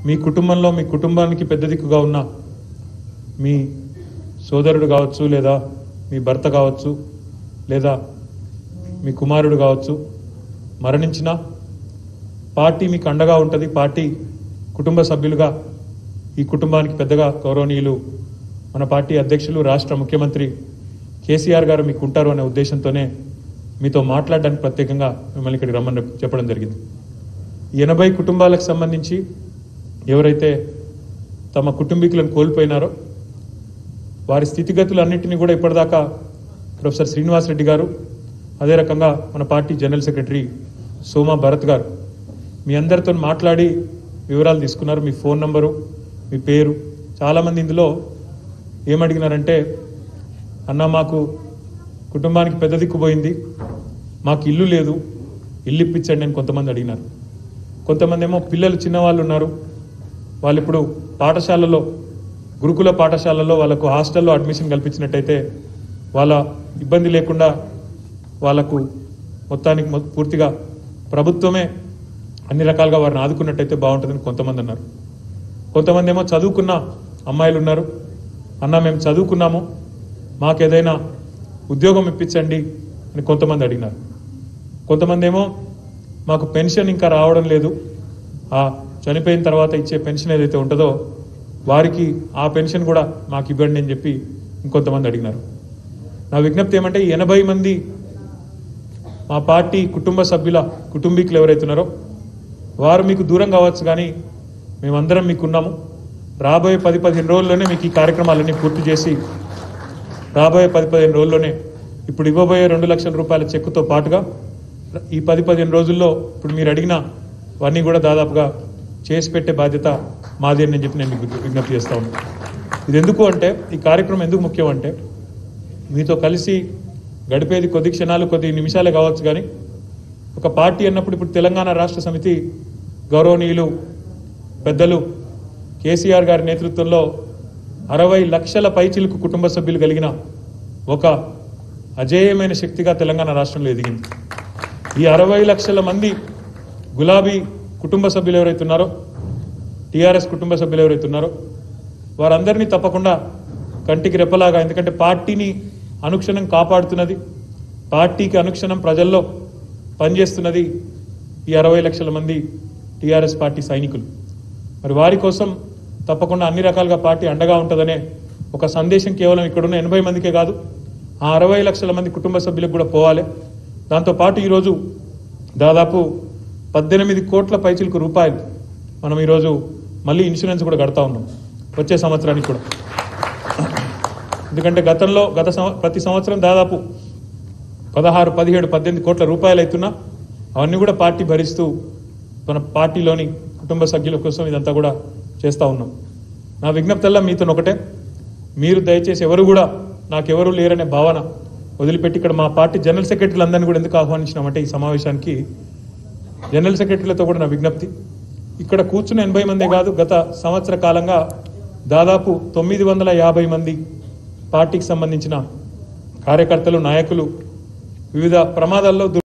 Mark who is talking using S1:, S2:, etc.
S1: మీ కుటుంబంలో మీ కుటుంబానికి పెద్ద దిక్కుగా ఉన్న మీ సోదరుడు కావచ్చు లేదా మీ భర్త కావచ్చు లేదా మీ కుమారుడు కావచ్చు మరణించినా పార్టీ మీకు అండగా ఉంటుంది పార్టీ కుటుంబ సభ్యులుగా ఈ కుటుంబానికి పెద్దగా గౌరవనీయులు మన పార్టీ అధ్యక్షులు రాష్ట్ర ముఖ్యమంత్రి కేసీఆర్ గారు మీకు ఉంటారు అనే ఉద్దేశంతోనే మీతో మాట్లాడడానికి ప్రత్యేకంగా మిమ్మల్ని ఇక్కడికి రమ్మని చెప్పడం జరిగింది ఈ ఎనభై కుటుంబాలకు సంబంధించి ఎవరైతే తమ కుటుంబీకులను కోల్పోయినారో వారి స్థితిగతులన్నింటినీ కూడా ఇప్పటిదాకా ప్రొఫెసర్ శ్రీనివాసరెడ్డి గారు అదే రకంగా మన party general secretary Soma Bharat గారు మీ అందరితో మాట్లాడి వివరాలు తీసుకున్నారు మీ ఫోన్ నంబరు మీ పేరు చాలామంది ఇందులో ఏమడిగినారంటే అన్న మాకు కుటుంబానికి పెద్ద దిక్కు పోయింది మాకు ఇల్లు లేదు ఇల్లు ఇప్పించండి అని కొంతమంది అడిగినారు కొంతమంది ఏమో పిల్లలు చిన్నవాళ్ళు ఉన్నారు వాళ్ళు ఇప్పుడు పాఠశాలలో గురుకుల పాఠశాలలో వాళ్ళకు హాస్టల్లో అడ్మిషన్ కల్పించినట్టయితే వాళ్ళ ఇబ్బంది లేకుండా వాళ్ళకు మొత్తానికి మొ- పూర్తిగా ప్రభుత్వమే అన్ని రకాలుగా వారిని ఆదుకున్నట్టయితే బాగుంటుందని కొంతమంది అన్నారు కొంతమంది ఏమో చదువుకున్న అమ్మాయిలు ఉన్నారు అన్న మేము చదువుకున్నాము మాకేదైనా ఉద్యోగం ఇప్పించండి అని కొంతమంది అడిగినారు కొంతమంది ఏమో మాకు పెన్షన్ ఇంకా రావడం లేదు ఆ చనిపోయిన తర్వాత ఇచ్చే పెన్షన్ ఏదైతే ఉంటుందో వారికి ఆ పెన్షన్ కూడా మాకు ఇవ్వండి అని చెప్పి ఇంకొంతమంది అడిగినారు నా విజ్ఞప్తి ఏమంటే ఈ ఎనభై మంది మా పార్టీ కుటుంబ సభ్యుల కుటుంబీకులు ఎవరైతున్నారో వారు మీకు దూరం కావచ్చు కానీ మేమందరం మీకున్నాము రాబోయే పది పదిహేను రోజుల్లోనే మీకు ఈ కార్యక్రమాలన్నీ పూర్తి చేసి రాబోయే పది పదిహేను రోజుల్లోనే ఇప్పుడు ఇవ్వబోయే రెండు లక్షల రూపాయల చెక్కుతో పాటుగా ఈ పది పదిహేను రోజుల్లో ఇప్పుడు మీరు అడిగిన అవన్నీ కూడా దాదాపుగా చేసి పెట్టే బాధ్యత మాది అని నేను చెప్పి నేను మీకు విజ్ఞప్తి చేస్తా ఉన్నాను ఇది ఎందుకు అంటే ఈ కార్యక్రమం ఎందుకు ముఖ్యం అంటే మీతో కలిసి గడిపేది కొద్ది క్షణాలు కొద్ది నిమిషాలే కావచ్చు కానీ ఒక పార్టీ అన్నప్పుడు ఇప్పుడు తెలంగాణ రాష్ట్ర సమితి గౌరవనీయులు పెద్దలు కేసీఆర్ గారి నేతృత్వంలో అరవై లక్షల పైచిలుకు కుటుంబ సభ్యులు కలిగిన ఒక అజేయమైన శక్తిగా తెలంగాణ రాష్ట్రంలో ఎదిగింది ఈ అరవై లక్షల మంది గులాబీ కుటుంబ సభ్యులు ఎవరైతే ఉన్నారో టీఆర్ఎస్ కుటుంబ సభ్యులు ఎవరైతే ఉన్నారో వారందరినీ తప్పకుండా కంటికి రెప్పలాగా ఎందుకంటే పార్టీని అనుక్షణం కాపాడుతున్నది పార్టీకి అనుక్షణం ప్రజల్లో పనిచేస్తున్నది ఈ అరవై లక్షల మంది టీఆర్ఎస్ పార్టీ సైనికులు మరి వారి కోసం తప్పకుండా అన్ని రకాలుగా పార్టీ అండగా ఉంటుందనే ఒక సందేశం కేవలం ఇక్కడున్న ఎనభై మందికే కాదు ఆ అరవై లక్షల మంది కుటుంబ సభ్యులకు కూడా పోవాలి దాంతోపాటు ఈరోజు దాదాపు పద్దెనిమిది కోట్ల పైచిలకు రూపాయలు మనం ఈరోజు మళ్ళీ ఇన్సూరెన్స్ కూడా కడతా ఉన్నాం వచ్చే సంవత్సరానికి కూడా ఎందుకంటే గతంలో గత సంవ ప్రతి సంవత్సరం దాదాపు పదహారు పదిహేడు పద్దెనిమిది కోట్ల రూపాయలు అవుతున్నా అవన్నీ కూడా పార్టీ భరిస్తూ మన పార్టీలోని కుటుంబ సభ్యుల కోసం ఇదంతా కూడా చేస్తూ ఉన్నాం నా విజ్ఞప్తల్లా మీతో ఒకటే మీరు దయచేసి ఎవరు కూడా నాకెవరు లేరనే భావన వదిలిపెట్టి ఇక్కడ మా పార్టీ జనరల్ సెక్రటరీలు అందరినీ కూడా ఎందుకు ఆహ్వానించినామంటే ఈ సమావేశానికి జనరల్ సెక్రటరీలతో కూడా నా విజ్ఞప్తి ఇక్కడ కూర్చున్న ఎనభై మందే కాదు గత సంవత్సర కాలంగా దాదాపు తొమ్మిది వందల యాభై మంది పార్టీకి సంబంధించిన కార్యకర్తలు నాయకులు వివిధ ప్రమాదాల్లో దు-